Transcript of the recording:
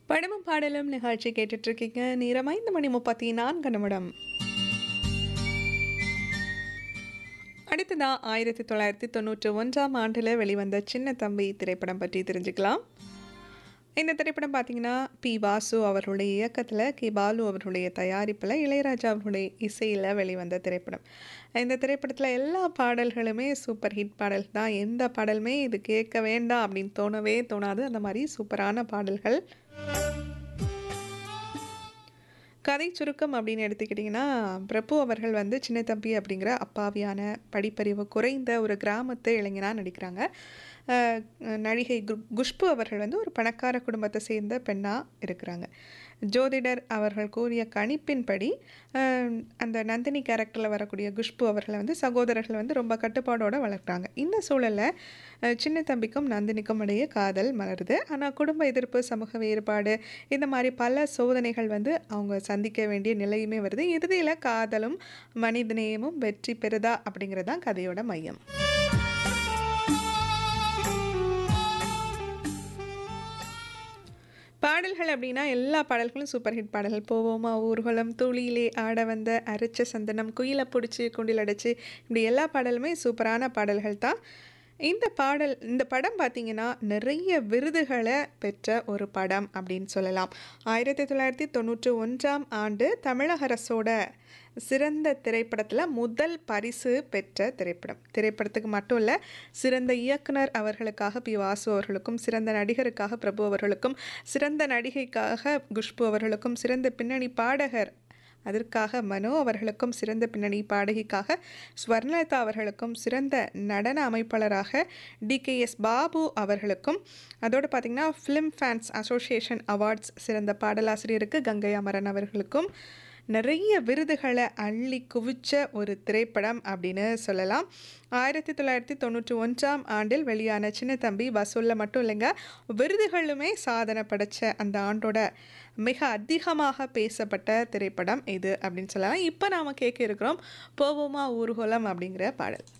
படமும் பாடலும் நிகழ்ச்சி கேட்டுட்டு இருக்கீங்க நேரம் ஐந்து மணி முப்பத்தி நான்கு நிமிடம் அடுத்ததா ஆயிரத்தி தொள்ளாயிரத்தி தொண்ணூற்றி ஒன்றாம் ஆண்டில் வெளிவந்த சின்ன தம்பி திரைப்படம் பற்றி தெரிஞ்சுக்கலாம் இந்த திரைப்படம் பார்த்தீங்கன்னா பி வாசு அவர்களுடைய இயக்கத்தில் கே பாலு அவர்களுடைய தயாரிப்பில் இளையராஜா அவர்களுடைய இசையில் வெளிவந்த திரைப்படம் இந்த திரைப்படத்தில் எல்லா பாடல்களுமே சூப்பர் ஹிட் பாடல் தான் எந்த பாடலுமே இது கேட்க வேண்டாம் அப்படின்னு தோணவே தோணாது அந்த மாதிரி சூப்பரான பாடல்கள் கதை சுருக்கம் அப்படின்னு எடுத்துக்கிட்டிங்கன்னா பிரபு அவர்கள் வந்து சின்ன தம்பி அப்படிங்கிற அப்பாவியான படிப்பறிவு குறைந்த ஒரு கிராமத்து இளைஞனாக நடிக்கிறாங்க அஹ், நடிகை கு- குஷ்பு அவர்கள் வந்து ஒரு பணக்கார குடும்பத்தை சேர்ந்த பெண்ணாக இருக்கிறாங்க ஜோதிடர் அவர்கள் கூறிய கணிப்பின்படி அஹ், அந்த நந்தினி கேரக்டரில் வரக்கூடிய குஷ்பு அவர்களை வந்து சகோதரர்கள் வந்து ரொம்ப கட்டுப்பாடோடு வளர்க்குறாங்க இந்த சூழலில் அஹ், சின்ன தம்பிக்கும் நந்தினிக்கும் இடையே காதல் மலருது ஆனால் குடும்ப எதிர்ப்பு சமூக வேறுபாடு இந்த மாதிரி பல சோதனைகள் வந்து அவங்க சந்திக்க வேண்டிய நிலையுமே வருது இறுதியில் காதலும் மனிதநேயமும் வெற்றி பெறுதா அப்படிங்கிறது தான் கதையோட மையம் பாடல்கள் அப்படின்னா எல்லா பாடல்களும் சூப்பர் ஹிட் பாடல்கள் போவோமா ஊர்வலம் துளியிலே ஆட வந்த அரைச்ச சந்தனம் குயிலை பிடிச்சி குண்டில் அடைச்சி இப்படி எல்லா பாடலுமே சூப்பரான பாடல்கள் தான் இந்த பாடல் இந்த படம் பார்த்திங்கன்னா நிறைய விருதுகளை பெற்ற ஒரு படம் அப்படின்னு சொல்லலாம் ஆயிரத்தி தொள்ளாயிரத்தி தொண்ணூற்றி ஒன்றாம் ஆண்டு தமிழக அரசோட சிறந்த திரைப்படத்தில் முதல் பரிசு பெற்ற திரைப்படம் திரைப்படத்துக்கு மட்டும் இல்லை சிறந்த இயக்குனர் அவர்களுக்காக பி வாசு அவர்களுக்கும் சிறந்த நடிகருக்காக பிரபு அவர்களுக்கும் சிறந்த நடிகைக்காக குஷ்பு அவர்களுக்கும் சிறந்த பின்னணி பாடகர் அதற்காக மனோ அவர்களுக்கும் சிறந்த பின்னணி பாடகிக்காக ஸ்வர்ணலதா அவர்களுக்கும் சிறந்த நடன அமைப்பாளராக டிகேஎஸ் பாபு அவர்களுக்கும் அதோடு பார்த்திங்கன்னா ஃபிலிம் ஃபேன்ஸ் அசோசியேஷன் அவார்ட்ஸ் சிறந்த பாடலாசிரியருக்கு கங்கை அமரன் அவர்களுக்கும் நிறைய விருதுகளை அள்ளி குவிச்ச ஒரு திரைப்படம் அப்படின்னு சொல்லலாம் ஆயிரத்தி தொள்ளாயிரத்தி தொண்ணூற்றி ஒன்றாம் ஆண்டில் வெளியான சின்ன தம்பி வசூலில் மட்டும் இல்லைங்க விருதுகளுமே சாதனை படைச்ச அந்த ஆண்டோட மிக அதிகமாக பேசப்பட்ட திரைப்படம் இது அப்படின்னு சொல்லலாம் இப்போ நாம் கேட்க இருக்கிறோம் போவோமா ஊர்வலம் அப்படிங்கிற பாடல்